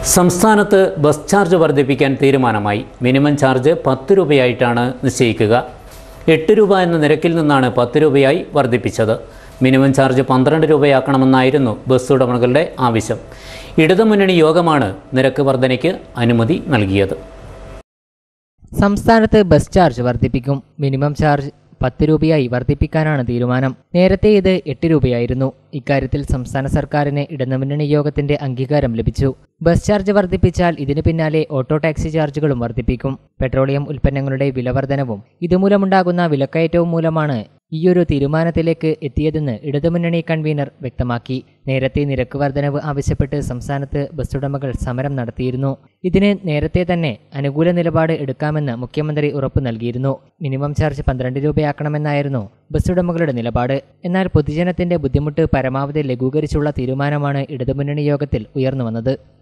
സംസ്ഥാനത്ത് bus charge വർദ്ധിപ്പിക്കാൻ തീരുമാനമായി മിനിമം ചാർജ് പത്ത് രൂപയായിട്ടാണ് നിശ്ചയിക്കുക എട്ട് രൂപ എന്ന നിരക്കിൽ നിന്നാണ് പത്ത് രൂപയായി വർദ്ധിപ്പിച്ചത് മിനിമം ചാർജ് പന്ത്രണ്ട് രൂപയാക്കണമെന്നായിരുന്നു ബസ് ഉടമകളുടെ ആവശ്യം ഇടതുമുന്നണി യോഗമാണ് നിരക്ക് വർധനയ്ക്ക് അനുമതി നൽകിയത് സംസ്ഥാനത്ത് ബസ് ചാർജ് വർദ്ധിപ്പിക്കും മിനിമം ചാർജ് പത്ത് രൂപയായി വർദ്ധിപ്പിക്കാനാണ് തീരുമാനം നേരത്തെ ഇത് എട്ട് രൂപയായിരുന്നു ഇക്കാര്യത്തിൽ സംസ്ഥാന സർക്കാരിന് ഇടതുമുന്നണി യോഗത്തിന്റെ അംഗീകാരം ലഭിച്ചു ബസ് ചാർജ് വർദ്ധിപ്പിച്ചാൽ ഇതിനു പിന്നാലെ ഓട്ടോ ടാക്സി ചാർജുകളും വർദ്ധിപ്പിക്കും പെട്രോളിയം ഉൽപ്പന്നങ്ങളുടെ വിലവർധനവും ഇതുമൂലമുണ്ടാകുന്ന വിലക്കയറ്റവും മൂലമാണ് ഈയൊരു തീരുമാനത്തിലേക്ക് എത്തിയതെന്ന് ഇടതുമുന്നണി കൺവീനർ വ്യക്തമാക്കി നേരത്തെ നിരക്ക് വർധനവ് ആവശ്യപ്പെട്ട് സംസ്ഥാനത്ത് ബസ് ഉടമകൾ സമരം നടത്തിയിരുന്നു ഇതിന് നേരത്തെ തന്നെ അനുകൂല നിലപാട് എടുക്കാമെന്ന് മുഖ്യമന്ത്രി ഉറപ്പു നൽകിയിരുന്നു മിനിമം ചാർജ് പന്ത്രണ്ട് രൂപയാക്കണമെന്നായിരുന്നു ബസ് ഉടമകളുടെ നിലപാട് എന്നാൽ പൊതുജനത്തിന്റെ ബുദ്ധിമുട്ട് പരമാവധി ലഘൂകരിച്ചുള്ള തീരുമാനമാണ് ഇടതുമുന്നണി യോഗത്തിൽ ഉയർന്നു വന്നത്